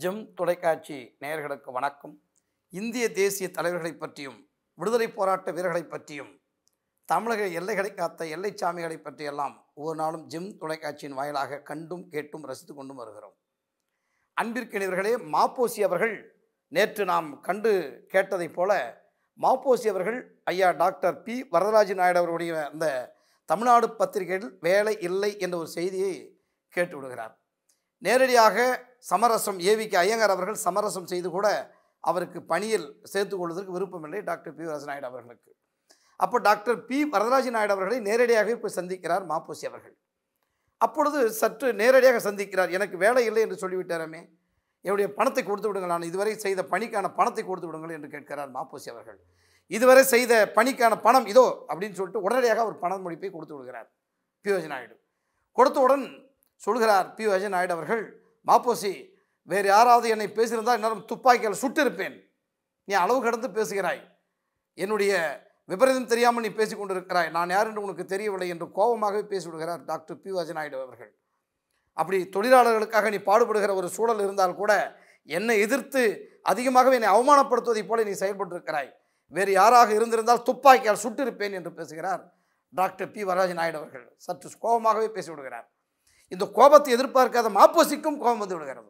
GeM தொலைக்காட்சி நேயர்களுக்கு வணக்கம் இந்திய தேசிய தலைவர்களை பற்றியும் விடுதலை போராட்ட வீரர்களை பற்றியும் தமிழக எல்லைகளை காத்த எல்லை சாமிகளை பற்றியெல்லாம் ஒவ்வொரு நாளும் ஜெம் தொலைக்காட்சியின் வாயிலாக கண்டும் கேட்டும் ரசித்து கொண்டும் வருகிறோம் அன்பிற்கினியவர்களே மாப்போசி அவர்கள் நேற்று நாம் கண்டு கேட்டதைப் போல மாப்போசி அவர்கள் ஐயா டாக்டர் பி வரதராஜ நாயுடு அவருடைய அந்த தமிழ்நாடு பத்திரிகையில் வேலை இல்லை என்ற ஒரு செய்தியை கேட்டு விடுகிறார் நேரடியாக சமரசம் ஏவிக்கு ஐயங்கார் அவர்கள் சமரசம் செய்து கூட அவருக்கு பணியில் சேர்த்து கொள்வதற்கு விருப்பமில்லை டாக்டர் பி வரதராஜ நாயுடு அவர்களுக்கு அப்போ டாக்டர் பி வரதராஜ நாயுடு அவர்களை நேரடியாக போய் சந்திக்கிறார் மாப்போசி அவர்கள் அப்பொழுது சற்று நேரடியாக சந்திக்கிறார் எனக்கு வேலை இல்லை என்று சொல்லிவிட்டாரமே என்னுடைய பணத்தை கொடுத்து விடுங்கள் நான் இதுவரை செய்த பணிக்கான பணத்தை கொடுத்து விடுங்கள் என்று கேட்கிறார் மாப்போசி அவர்கள் இதுவரை செய்த பணிக்கான பணம் இதோ அப்படின்னு சொல்லிட்டு உடனடியாக அவர் பண முடிப்பை கொடுத்து விடுகிறார் பி வஜ நாயுடு கொடுத்தவுடன் சொல்கிறார் பி வஜ நாயுடு அவர்கள் மாப்போசி வேறு யாராவது என்னை பேசியிருந்தால் என்னாலும் துப்பாக்கியால் சுட்டிருப்பேன் நீ அளவு கடந்து பேசுகிறாய் என்னுடைய விபரீதம் தெரியாமல் நீ பேசிக் கொண்டிருக்கிறாய் நான் யார் என்று உனக்கு தெரியவில்லை என்று கோபமாகவே பேசிவிடுகிறார் டாக்டர் பி நாயுடு அவர்கள் அப்படி தொழிலாளர்களுக்காக நீ பாடுபடுகிற ஒரு சூழல் இருந்தால் கூட என்னை எதிர்த்து அதிகமாகவே என்னை அவமானப்படுத்துவதைப் போல நீ செயல்பட்டிருக்கிறாய் வேறு யாராக இருந்திருந்தால் துப்பாக்கியால் சுட்டிருப்பேன் என்று பேசுகிறார் டாக்டர் பி வரராஜ நாயுடு அவர்கள் சற்று கோபமாகவே பேசிவிடுகிறார் இந்த கோபத்தை எதிர்பார்க்காத மாப்போசிக்கும் கோபம் வந்து விடுகிறது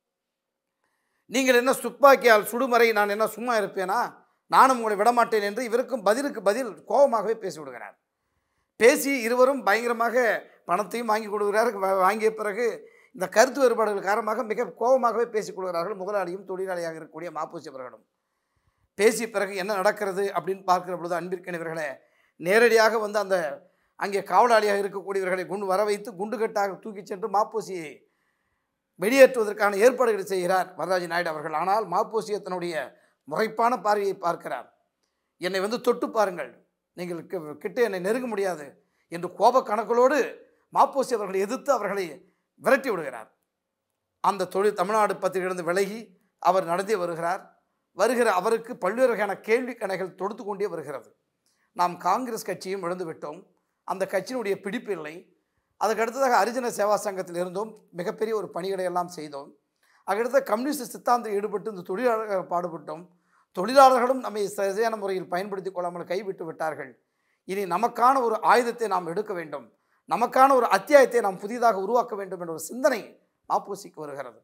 நீங்கள் என்ன துப்பாக்கியால் சுடுமறை நான் என்ன சும்மா இருப்பேனா நானும் உங்களை விடமாட்டேன் என்று இவருக்கும் பதிலுக்கு பதில் கோபமாகவே பேசிவிடுகிறார் பேசி இருவரும் பயங்கரமாக பணத்தையும் வாங்கி கொடுக்கிறார் வா- வாங்கிய பிறகு இந்த கருத்து வேறுபாடுகள் காரணமாக மிக கோபமாகவே பேசிக் கொள்கிறார்கள் முதலாளியும் தொழிலாளியாக இருக்கக்கூடிய மாப்பூசி அவர்களும் பேசிய பிறகு என்ன நடக்கிறது அப்படின்னு பார்க்கிற பொழுது அன்பிற்கினவர்களே நேரடியாக வந்து அந்த அங்கே காவலாளியாக இருக்கக்கூடியவர்களை குண்டு வர வைத்து குண்டுகட்டாக தூக்கிச் சென்று மாப்போசியை வெளியேற்றுவதற்கான ஏற்பாடுகளை செய்கிறார் வரராஜ நாயுடு அவர்கள் ஆனால் மாப்போசியை தன்னுடைய முறைப்பான பார்வையை பார்க்கிறார் என்னை வந்து தொட்டு பாருங்கள் நீங்கள் கி- கிட்ட என்னை நெருங்க முடியாது என்று கோப கணக்குகளோடு மாப்போசி அவர்களை எதிர்த்து அவர்களை விரட்டி விடுகிறார் அந்த தொழில் தமிழ்நாடு பத்திரிகையிலிருந்து விலகி அவர் நடந்தே வருகிறார் வருகிற அவருக்கு பல்வேறு வகையான கேள்வி கணைகள் தொடுத்து கொண்டே வருகிறது நாம் காங்கிரஸ் கட்சியும் இழந்து விட்டோம் அந்த கட்சியினுடைய பிடிப்பு இல்லை அதுக்கு அடுத்ததாக ஹரிஜன சேவா சங்கத்தில் இருந்தோம் மிகப்பெரிய ஒரு பணிகளை எல்லாம் செய்தோம் அதுக்கடுத்த கம்யூனிஸ்ட் சித்தாந்தம் ஈடுபட்டு இந்த தொழிலாளர்கள் பாடுபட்டோம் தொழிலாளர்களும் நம்மை சரியான முறையில் பயன்படுத்தி கொள்ளாமல் கைவிட்டு விட்டார்கள் இனி நமக்கான ஒரு ஆயுதத்தை நாம் எடுக்க வேண்டும் நமக்கான ஒரு அத்தியாயத்தை நாம் புதிதாக உருவாக்க வேண்டும் என்ற ஒரு சிந்தனை மாப்போசிக்கு வருகிறது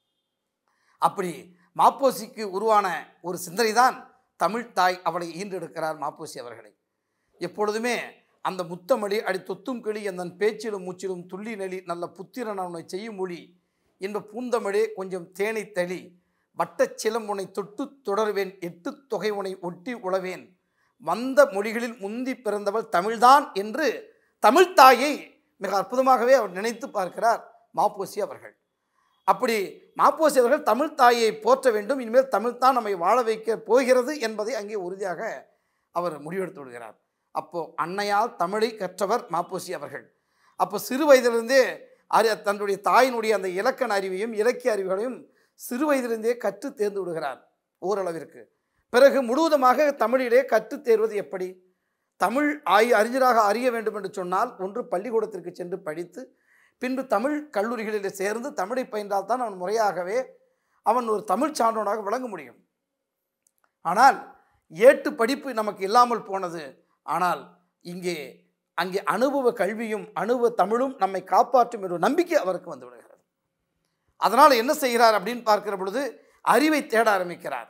அப்படி மாப்போசிக்கு உருவான ஒரு சிந்தனை தான் தமிழ் தாய் அவளை ஈன்றெடுக்கிறார் மாப்போசி அவர்களை எப்பொழுதுமே அந்த முத்தமொழி அடி தொத்தும் கிளி எந்தன் பேச்சிலும் மூச்சிலும் துள்ளி நெளி நல்ல புத்திரன் அவனை செய்யும் மொழி என்ப பூந்தமிழே கொஞ்சம் தேனை தளி வட்டச் சிலம் உனை தொட்டு தொடர்வேன் எட்டு தொகை உனை ஒட்டி உழவேன் வந்த மொழிகளில் முந்தி பிறந்தவள் தமிழ்தான் என்று தமிழ் தாயை மிக அற்புதமாகவே அவர் நினைத்து பார்க்கிறார் மாப்போசி அவர்கள் அப்படி மாப்போசி அவர்கள் தமிழ் தாயை போற்ற வேண்டும் இனிமேல் தமிழ் தான் நம்மை வாழ வைக்க போகிறது என்பதை அங்கே உறுதியாக அவர் முடிவெடுத்து விடுகிறார் அப்போ அன்னையால் தமிழை கற்றவர் மாப்போசி அவர்கள் அப்போ சிறு வயதிலிருந்தே அறி தன்னுடைய தாயினுடைய அந்த இலக்கண அறிவையும் இலக்கிய அறிவுகளையும் சிறு வயதிலிருந்தே கற்று தேர்ந்து விடுகிறார் ஓரளவிற்கு பிறகு முழுவதுமாக தமிழிலே கற்றுத் தேர்வது எப்படி தமிழ் ஆய் அறிஞராக அறிய வேண்டும் என்று சொன்னால் ஒன்று பள்ளிக்கூடத்திற்கு சென்று படித்து பின்பு தமிழ் கல்லூரிகளில் சேர்ந்து தமிழை பயின்றால் தான் அவன் முறையாகவே அவன் ஒரு தமிழ் சான்றோனாக விளங்க முடியும் ஆனால் ஏட்டு படிப்பு நமக்கு இல்லாமல் போனது ஆனால் இங்கே அங்கே அனுபவ கல்வியும் அனுபவ தமிழும் நம்மை காப்பாற்றும் என்ற ஒரு நம்பிக்கை அவருக்கு வந்து விடுகிறது அதனால் என்ன செய்கிறார் அப்படின்னு பார்க்கிற பொழுது அறிவை தேட ஆரம்பிக்கிறார்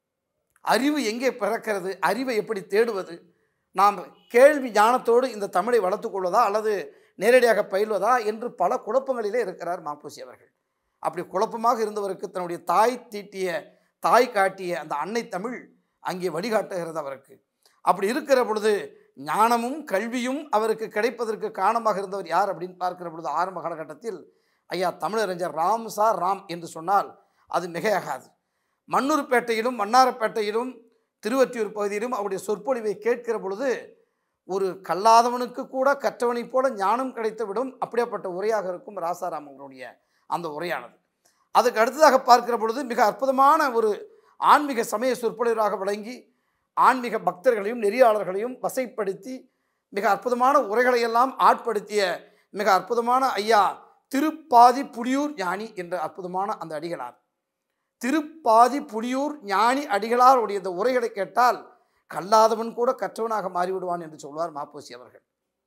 அறிவு எங்கே பிறக்கிறது அறிவை எப்படி தேடுவது நாம் கேள்வி ஞானத்தோடு இந்த தமிழை வளர்த்துக் கொள்வதா அல்லது நேரடியாக பயில்வதா என்று பல குழப்பங்களிலே இருக்கிறார் மாப்பூசி அவர்கள் அப்படி குழப்பமாக இருந்தவருக்கு தன்னுடைய தாய் தீட்டிய தாய் காட்டிய அந்த அன்னை தமிழ் அங்கே வழிகாட்டுகிறது அவருக்கு அப்படி இருக்கிற பொழுது ஞானமும் கல்வியும் அவருக்கு கிடைப்பதற்கு காரணமாக இருந்தவர் யார் அப்படின்னு பார்க்கிற பொழுது ஆரம்ப காலகட்டத்தில் ஐயா தமிழறிஞர் ராம் சார் ராம் என்று சொன்னால் அது மிகையாகாது மண்ணூர்பேட்டையிலும் மன்னாரப்பேட்டையிலும் திருவற்றியூர் பகுதியிலும் அவருடைய சொற்பொழிவை கேட்கிற பொழுது ஒரு கல்லாதவனுக்கு கூட கற்றவனைப் போல ஞானம் கிடைத்துவிடும் அப்படியாப்பட்ட உரையாக இருக்கும் ராசாராம் அவருடைய அந்த உரையானது அதுக்கு அடுத்ததாக பார்க்கிற பொழுது மிக அற்புதமான ஒரு ஆன்மீக சமய சொற்பொழிவராக விளங்கி ஆன்மீக பக்தர்களையும் நெறியாளர்களையும் வசைப்படுத்தி மிக அற்புதமான உரைகளை எல்லாம் ஆட்படுத்திய மிக அற்புதமான ஐயா திருப்பாதி புலியூர் ஞானி என்ற அற்புதமான அந்த அடிகளார் திருப்பாதி புலியூர் ஞானி அடிகளாருடைய இந்த உரைகளை கேட்டால் கல்லாதவன் கூட கற்றவனாக மாறிவிடுவான் என்று சொல்வார் மாப்போசி அவர்கள்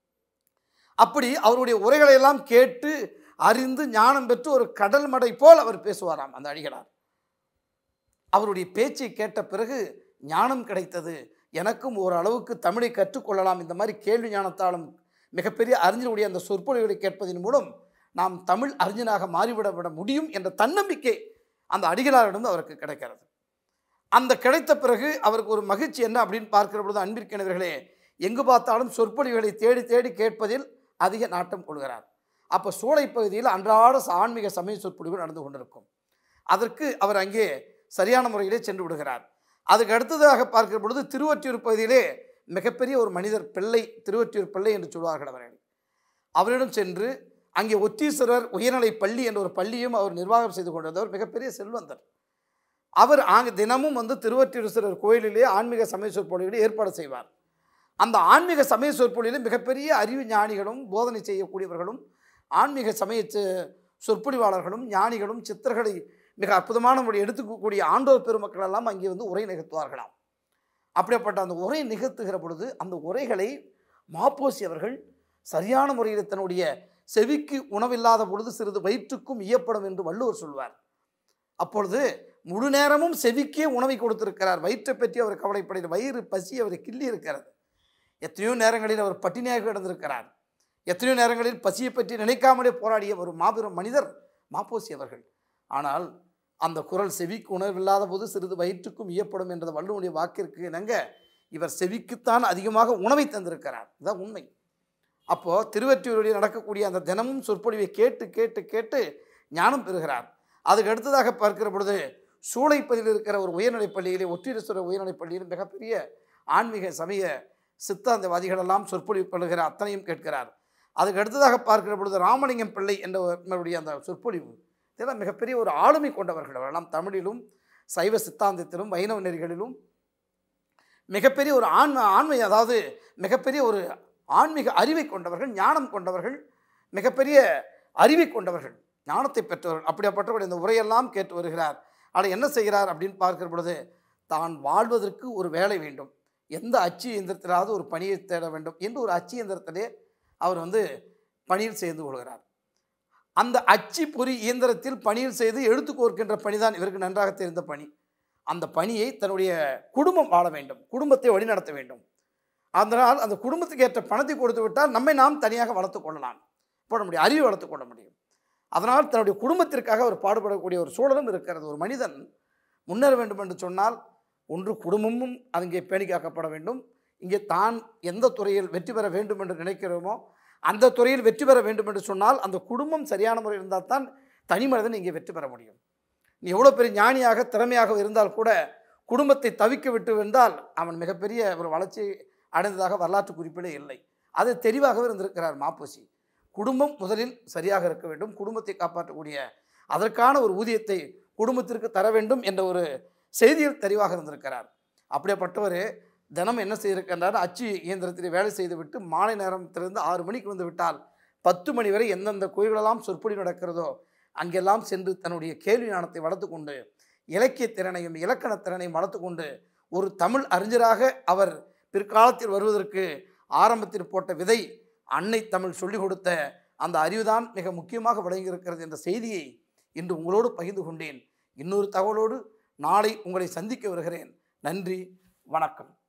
அப்படி அவருடைய உரைகளை எல்லாம் கேட்டு அறிந்து ஞானம் பெற்று ஒரு கடல் மடை போல் அவர் பேசுவாராம் அந்த அடிகளார் அவருடைய பேச்சை கேட்ட பிறகு ஞானம் கிடைத்தது எனக்கும் ஓரளவுக்கு தமிழை கற்றுக்கொள்ளலாம் இந்த மாதிரி கேள்வி ஞானத்தாலும் மிகப்பெரிய அறிஞருடைய அந்த சொற்பொழிவுகளை கேட்பதன் மூலம் நாம் தமிழ் அறிஞனாக மாறிவிட விட முடியும் என்ற தன்னம்பிக்கை அந்த அடிகளாரிடம் அவருக்கு கிடைக்கிறது அந்த கிடைத்த பிறகு அவருக்கு ஒரு மகிழ்ச்சி என்ன அப்படின்னு பார்க்கிற பொழுது அன்பிற்கினவர்களே எங்கு பார்த்தாலும் சொற்பொழிவுகளை தேடி தேடி கேட்பதில் அதிக நாட்டம் கொள்கிறார் அப்போ சூளை பகுதியில் அன்றாட ஆன்மீக சமய சொற்பொழிவு நடந்து கொண்டிருக்கும் அதற்கு அவர் அங்கே சரியான முறையிலே சென்று விடுகிறார் அதுக்கு அடுத்ததாக பார்க்கிற பொழுது திருவொற்றியூர் பகுதியிலே மிகப்பெரிய ஒரு மனிதர் பிள்ளை திருவொற்றியூர் பிள்ளை என்று சொல்வார்கள் அவர்கள் அவரிடம் சென்று அங்கே ஒத்தீஸ்வரர் உயர்நிலை பள்ளி என்ற ஒரு பள்ளியும் அவர் நிர்வாகம் செய்து கொண்டிருந்தவர் மிகப்பெரிய செல்வந்தர் அவர் ஆங்க தினமும் வந்து திருவொற்றியூரர் கோயிலிலே ஆன்மீக சமய சொற்பொழிவுகளை ஏற்பாடு செய்வார் அந்த ஆன்மீக சமய சொற்பொழிவில் மிகப்பெரிய அறிவு ஞானிகளும் போதனை செய்யக்கூடியவர்களும் ஆன்மீக சமய சொ- சொற்பொழிவாளர்களும் ஞானிகளும் சித்தர்களை மிக அற்புதமான முறை எடுத்துக்கக்கூடிய ஆண்டோர் பெருமக்கள் எல்லாம் அங்கே வந்து உரை நிகழ்த்துவார்களாம் அப்படிப்பட்ட அந்த உரை நிகழ்த்துகிற பொழுது அந்த உரைகளை மாப்போசி அவர்கள் சரியான முறையில் தன்னுடைய செவிக்கு உணவில்லாத பொழுது சிறிது வயிற்றுக்கும் இயப்படும் என்று வள்ளுவர் சொல்வார் அப்பொழுது முழு நேரமும் செவிக்கே உணவை கொடுத்திருக்கிறார் வயிற்றை பற்றி அவர் கவலைப்படையில் வயிறு பசி அவரை கிள்ளி இருக்கிறது எத்தனையோ நேரங்களில் அவர் பட்டினியாக கிடந்திருக்கிறார் எத்தனையோ நேரங்களில் பசியை பற்றி நினைக்காமலே போராடிய ஒரு மாபெரும் மனிதர் மாப்போசி அவர்கள் ஆனால் அந்த குரல் செவிக்கு உணர்வில்லாத போது சிறிது வயிற்றுக்கும் இயப்படும் என்ற வள்ளுவனுடைய வாக்கிற்கு இணங்க இவர் செவிக்குத்தான் அதிகமாக உணவை தந்திருக்கிறார் இதுதான் உண்மை அப்போது திருவற்றியூரில் நடக்கக்கூடிய அந்த தினமும் சொற்பொழிவை கேட்டு கேட்டு கேட்டு ஞானம் பெறுகிறார் அதுக்கு அடுத்ததாக பார்க்கிற பொழுது சூளைப்பதியில் இருக்கிற ஒரு உயர்நிலைப் பள்ளியிலே ஒற்றீரேஸ்வரர் உயர்நிலைப் பள்ளியில் மிகப்பெரிய ஆன்மீக சமய சித்தாந்தவாதிகள் எல்லாம் சொற்பொழிவு பண்ணுகிற அத்தனையும் கேட்கிறார் அதுக்கு அடுத்ததாக பார்க்கிற பொழுது ராமலிங்கம் பிள்ளை என்றவருடைய அந்த சொற்பொழிவு இதெல்லாம் மிகப்பெரிய ஒரு ஆளுமை கொண்டவர்கள் அவரெல்லாம் தமிழிலும் சைவ சித்தாந்தத்திலும் வைணவ நெறிகளிலும் மிகப்பெரிய ஒரு ஆன்ம ஆண்மை அதாவது மிகப்பெரிய ஒரு ஆன்மீக அறிவை கொண்டவர்கள் ஞானம் கொண்டவர்கள் மிகப்பெரிய அறிவை கொண்டவர்கள் ஞானத்தை பெற்றவர்கள் அப்படியாப்பட்டவர்கள் இந்த உரையெல்லாம் கேட்டு வருகிறார் ஆனால் என்ன செய்கிறார் அப்படின்னு பார்க்கிற பொழுது தான் வாழ்வதற்கு ஒரு வேலை வேண்டும் எந்த அச்சு இயந்திரத்திலாவது ஒரு பணியை தேட வேண்டும் என்று ஒரு அச்சு இயந்திரத்திலே அவர் வந்து பணியில் சேர்ந்து கொள்கிறார் அந்த அச்சு பொறி இயந்திரத்தில் பணியில் செய்து எழுத்து கோர்க்கின்ற பணிதான் இவருக்கு நன்றாக தெரிந்த பணி அந்த பணியை தன்னுடைய குடும்பம் வாழ வேண்டும் குடும்பத்தை வழிநடத்த வேண்டும் அதனால் அந்த குடும்பத்துக்கு ஏற்ற பணத்தை கொடுத்து விட்டால் நம்மை நாம் தனியாக வளர்த்து கொள்ளலாம் போட முடியும் அறிவு வளர்த்து கொள்ள முடியும் அதனால் தன்னுடைய குடும்பத்திற்காக அவர் பாடுபடக்கூடிய ஒரு சூழலும் இருக்கிறது ஒரு மனிதன் முன்னேற வேண்டும் என்று சொன்னால் ஒன்று குடும்பமும் அங்கே பேணி காக்கப்பட வேண்டும் இங்கே தான் எந்த துறையில் வெற்றி பெற வேண்டும் என்று நினைக்கிறோமோ அந்த துறையில் வெற்றி பெற வேண்டும் என்று சொன்னால் அந்த குடும்பம் சரியான முறையில் இருந்தால் தான் தனி மனிதன் இங்கே வெற்றி பெற முடியும் நீ எவ்வளோ பெரிய ஞானியாக திறமையாக இருந்தால் கூட குடும்பத்தை தவிக்க விட்டு வந்தால் அவன் மிகப்பெரிய ஒரு வளர்ச்சி அடைந்ததாக வரலாற்று குறிப்பிடே இல்லை அது தெளிவாகவே இருந்திருக்கிறார் மாப்போசி குடும்பம் முதலில் சரியாக இருக்க வேண்டும் குடும்பத்தை காப்பாற்றக்கூடிய அதற்கான ஒரு ஊதியத்தை குடும்பத்திற்கு தர வேண்டும் என்ற ஒரு செய்தியில் தெளிவாக இருந்திருக்கிறார் அப்படிப்பட்டவர் தினம் என்ன செய்திருக்கின்றார் அச்சு இயந்திரத்தில் வேலை செய்துவிட்டு மாலை நேரத்திலிருந்து ஆறு மணிக்கு வந்து விட்டால் பத்து மணி வரை எந்தெந்த கோயில்களெல்லாம் சொற்பொழி நடக்கிறதோ அங்கெல்லாம் சென்று தன்னுடைய கேள்வி ஞானத்தை வளர்த்து கொண்டு இலக்கிய திறனையும் இலக்கண திறனையும் வளர்த்து கொண்டு ஒரு தமிழ் அறிஞராக அவர் பிற்காலத்தில் வருவதற்கு ஆரம்பத்தில் போட்ட விதை அன்னை தமிழ் சொல்லிக் கொடுத்த அந்த அறிவுதான் மிக முக்கியமாக விளங்கியிருக்கிறது என்ற செய்தியை இன்று உங்களோடு பகிர்ந்து கொண்டேன் இன்னொரு தகவலோடு நாளை உங்களை சந்திக்க வருகிறேன் நன்றி வணக்கம்